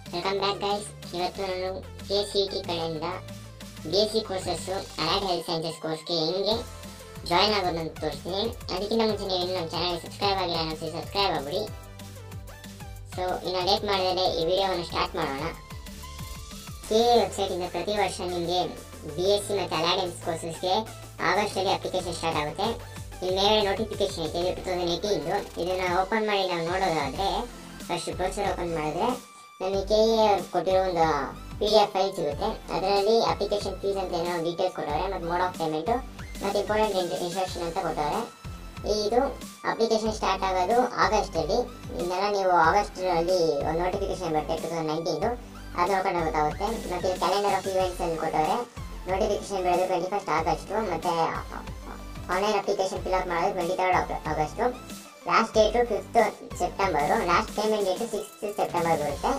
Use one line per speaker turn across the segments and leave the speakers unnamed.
welcome back guys ಇವತ್ತು ನಾನು K C T ಕಡೆಯಿಂದ B S C courses allied health sciences ಕೋರ್ಸ್ಗೆ ಹೆಂಗೆ ಜಾಯ್ನ್ ಆಗೋದು ಅಂತ ತೋರಿಸ್ತೀನಿ ಅದಕ್ಕಿಂತ ಮುಂಚೆ ನೀವು ಇನ್ನೂ ನಮ್ಮ ಚಾನಲ್ಗೆ ಸಬ್ಸ್ಕ್ರೈಬ್ ಆಗಿಲ್ಲ ಅನ್ನಿಸಿ ಸಬ್ಸ್ಕ್ರೈಬ್ ಆಗ್ಬಿಡಿ ಸೊ ಇನ್ನು ಲೇಟ್ ಮಾಡಿದರೆ ಈ ವಿಡಿಯೋವನ್ನು ಸ್ಟಾರ್ಟ್ ಮಾಡೋಣ ಕೆ ವೆಬ್ಸೈಟಿಂದ ಪ್ರತಿ ವರ್ಷ ನಿಮಗೆ ಬಿ ಎಸ್ ಸಿ ಮತ್ತು ಅಲೈಡ್ ಹೆಲ್ತ್ ಕೋರ್ಸಸ್ಗೆ ಆಗಸ್ಟಲ್ಲಿ ಅಪ್ಲಿಕೇಶನ್ ಸ್ಟಾರ್ಟ್ ಆಗುತ್ತೆ ಇಲ್ಲಿ ಮೇಲೆ ನೋಟಿಫಿಕೇಶನ್ ಐತೆ ಇದು ಟು ತೌಸಂಡ್ ಏಯ್ಟೀನ್ದು ಇದನ್ನು ಓಪನ್ ಮಾಡಿ ನಾವು ನೋಡೋದಾದರೆ ಫಸ್ಟ್ ಬ್ರೌಸರ್ ಓಪನ್ ಮಾಡಿದ್ರೆ ನಮಗೆ ಕೆ ಎ ಕೊಟ್ಟಿರೋ ಒಂದು ಪಿ ಡಿ ಎಫ್ ಫೈಲ್ ಸಿಗುತ್ತೆ ಅದರಲ್ಲಿ ಅಪ್ಲಿಕೇಶನ್ ಫೀಸ್ ಅಂತ ಏನೋ ಡೀಟೇಲ್ಸ್ ಕೊಟ್ಟವ್ರೆ ಮತ್ತು ಮೋಡ್ ಆಫ್ ಪೇಮೆಂಟು ಮತ್ತು ಇಂಪಾರ್ಟೆಂಟ್ ಇನ್ಸ್ಟ್ರಕ್ಷನ್ ಅಂತ ಕೊಟ್ಟವ್ರೆ ಇದು ಅಪ್ಲಿಕೇಶನ್ ಸ್ಟಾರ್ಟ್ ಆಗೋದು ಆಗಸ್ಟಲ್ಲಿ ಇದನ್ನೆಲ್ಲ ನೀವು ಆಗಸ್ಟಲ್ಲಿ ಒಂದು ನೋಟಿಫಿಕೇಶನ್ ಬರುತ್ತೆ ಟು ತೌಸಂಡ್ ನೈನ್ಟೀನ್ದು ಅದು ನೋಡ್ಕೊಂಡು ಗೊತ್ತಾಗುತ್ತೆ ಮತ್ತು ಕ್ಯಾಲೆಂಡರ್ ಆಫ್ ಇವೆಂಟ್ಸ್ ಅಲ್ಲಿ ಕೊಟ್ಟವ್ರೆ ನೋಟಿಫಿಕೇಶನ್ ಬೆಳೆದು ಟ್ವೆಂಟಿ ಫಸ್ಟ್ ಆಗಸ್ಟು ಮತ್ತು ಆನ್ಲೈನ್ ಅಪ್ಲಿಕೇಶನ್ ಫಿಲ್ ಅಪ್ ಮಾಡೋದು twenty third August last date fifth September last payment date sixth September ಬರುತ್ತೆ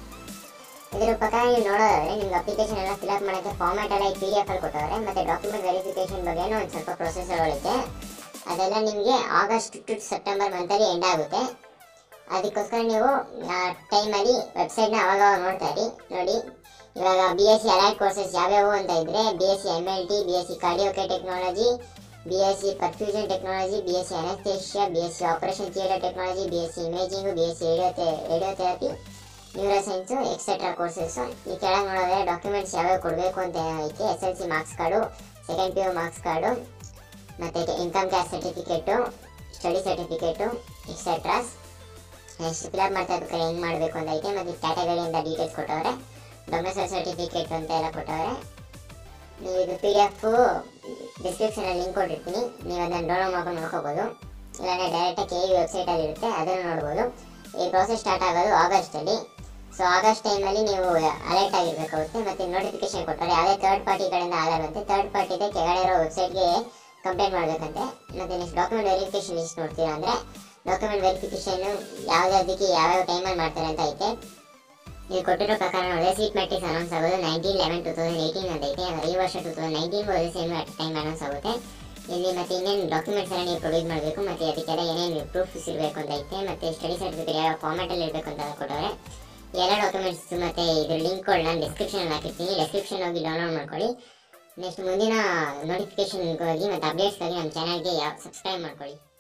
ಇದ್ರ ಪ್ರಕಾರ ನೀವು ನೋಡೋದಾದ್ರೆ ನಿಮ್ಗೆ ಅಪ್ಲಿಕೇಶನ್ ಎಲ್ಲ ಫಿಲ್ ಅಪ್ ಮಾಡೋಕ್ಕೆ ಫಾರ್ಮ್ಯಾಟ್ ಎಲ್ಲ ಪಿ ಡಿ ಎಫ್ ಅಲ್ಲಿ ಕೊಟ್ಟವ್ರೆ ಮತ್ತು ಡಾಕ್ಯುಮೆಂಟ್ ವೆರಿಫಿಕೇಶನ್ ಬಗ್ಗೆನೂ ಒಂದು ಸ್ವಲ್ಪ ಪ್ರೊಸೆಸರ್ಗಳಿದೆ ಅದೆಲ್ಲ ನಿಮಗೆ ಆಗಸ್ಟ್ ಟು ಸೆಪ್ಟೆಂಬರ್ ಮಂತಲ್ಲಿ ಎಂಡ್ ಆಗುತ್ತೆ ಅದಕ್ಕೋಸ್ಕರ ನೀವು ಆ ಟೈಮಲ್ಲಿ ವೆಬ್ಸೈಟ್ನ ಅವಾಗ ನೋಡ್ತಾ ಇರಿ ನೋಡಿ ಇವಾಗ B S C allied courses ಯಾವ್ಯಾವು ಅಂತ ಇದ್ರೆ B S C M L T B S C cardiac technology B S C perfusion technology B S C anaesthesia B S C operation theatre technology B S C imaging B S C radiotherapy neuro science etcetera courses ಈ ಕೆಳಗೆ ನೋಡಿದ್ರೆ documents ಯಾವ್ಯಾವ ಕೊಡಬೇಕು ಅಂತ ಐತೆ S L C marks card second P U marks card ಮತ್ತು income caste certificate study certificate etceteras next fill up ಮಾಡ್ತಾ ಇರ್ಬೇಕಾದ್ರೆ ಹೆಂಗೆ ಮಾಡಬೇಕು ಅಂತ ಐತೆ ಮತ್ತು ಕ್ಯಾಟಗರಿಯಿಂದ ಡೀಟೇಲ್ಸ್ ಕೊಟ್ಟವ್ರೆ ಡೊಮೆಸಲ್ ಸರ್ಟಿಫಿಕೇಟ್ ಅಂತ ಎಲ್ಲ ಕೊಟ್ಟವ್ರೆ ನೀವು ಇದು ಪಿ ಡಿ ಎಫ್ ಡಿಸ್ಕ್ರಿಪ್ಷನಲ್ಲಿ ಲಿಂಕ್ ಕೊಟ್ಟಿರ್ತೀನಿ ನೀವು ಅದನ್ನು ಡೌನ್ಲೋಡ್ ಮಾಡ್ಕೊಂಡು ನೋಡ್ಕೋಬೋದು ಇಲ್ಲಾಂದರೆ ಡೈರೆಕ್ಟಾಗಿ ಕೆ ಯು ವೆಬ್ಸೈಟಲ್ಲಿ ಇರುತ್ತೆ ಅದನ್ನು ನೋಡ್ಬೋದು ಈ ಪ್ರೋಸೆಸ್ ಸ್ಟಾರ್ಟ್ ಆಗೋದು ಆಗಸ್ಟಲ್ಲಿ ಸೊ ಆಗಸ್ಟ್ ಟೈಮಲ್ಲಿ ನೀವು ಅಲರ್ಟ್ ಆಗಿರಬೇಕಾಗುತ್ತೆ ಮತ್ತು ನೋಟಿಫಿಕೇಶನ್ ಕೊಟ್ಟರೆ ಯಾವುದೇ ಥರ್ಡ್ ಪಾರ್ಟಿ ಕಡೆಯಿಂದ ಆಗಲ್ಲಂತೆ ಥರ್ಡ್ ಪಾರ್ಟಿದೆ ಕೆಳಗಡೆ ಇರೋ ವೆಬ್ಸೈಟ್ಗೆ ಕಂಪ್ಲೇಂಟ್ ಮಾಡಬೇಕಂತೆ ಮತ್ತು ನೆಕ್ಸ್ಟ್ ಡಾಕ್ಯುಮೆಂಟ್ ವೆರಿಫಿಕೇಶನ್ ಎಷ್ಟು ನೋಡ್ತೀರಾ ಅಂದರೆ ಡಾಕ್ಯುಮೆಂಟ್ ವೆರಿಫಿಕೇಶನ್ ಯಾವುದಾದಕ್ಕೆ ಯಾವ್ಯಾವ ಟೈಮಲ್ಲಿ ಮಾಡ್ತಾರೆ ಅಂತ ಐತೆ ಇದು ಕೊಟ್ಟಿರೋ ಪ್ರಕಾರ ನೋಡಿದ್ರೆ ಸೀಟ್ ಮ್ಯಾಟ್ರಿಕ್ಸ್ ಅನೌನ್ಸ್ ಆಗೋದು nineteen eleven two thousand eighteen ಅಂತ ಐತೆ ಅಂದ್ರೆ ಈ ವರ್ಷ ಟು ತೌಸಂಡ್ ನೈನ್ಟೀನ್ ಅದೇ ಸೇಮ್ ಟೈಮ್ ಅನೌನ್ಸ್ ಆಗುತ್ತೆ ಇಲ್ಲಿ ಮತ್ತೆ ಇನ್ನೇನು ಡಾಕ್ಯುಮೆಂಟ್ಸ್ ಎಲ್ಲ ನೀವು ಪ್ರೊಡ್ಯೂಸ್ ಮಾಡಬೇಕು ಮತ್ತು ಅದಕ್ಕೆಲ್ಲ ಏನೇನು ಪ್ರೂಫ್ಸ್ ಇರಬೇಕು ಅಂತ ಐತೆ ಮತ್ತು ಸ್ಟಡಿ ಸರ್ಟಿಫಿಕೇಟ್ ಯಾವ ಫಾರ್ಮ್ಯಾಟಲ್ಲಿ ಇರಬೇಕು ಅಂತ ಕೊಟ್ಟವ್ರೆ ಎಲ್ಲ ಡಾಕ್ಯುಮೆಂಟ್ಸ್ ಮತ್ತು ಇದ್ರ ಲಿಂಕ್ಗಳು ನಾನು ಡಿಸ್ಕ್ರಿಪ್ಷನಲ್ಲಿ ಹಾಕಿರ್ತೀನಿ ಡಿಸ್ಕ್ರಿಪ್ಷನ್ ಹೋಗಿ ಡೌನ್ಲೋಡ್ ಮಾಡ್ಕೊಳ್ಳಿ ನೆಕ್ಸ್ಟ್ ಮುಂದಿನ ನೋಟಿಫಿಕೇಶನ್ಗಾಗಿ ಮತ್ತು ಅಪ್ಡೇಟ್ಸ್ಗಾಗಿ ನಮ್ಮ ಚಾನಲ್ಗೆ ಯಾವ ಸಬ್ಸ್ಕ್ರೈಬ್ ಮಾಡ್ಕೊಳ್ಳಿ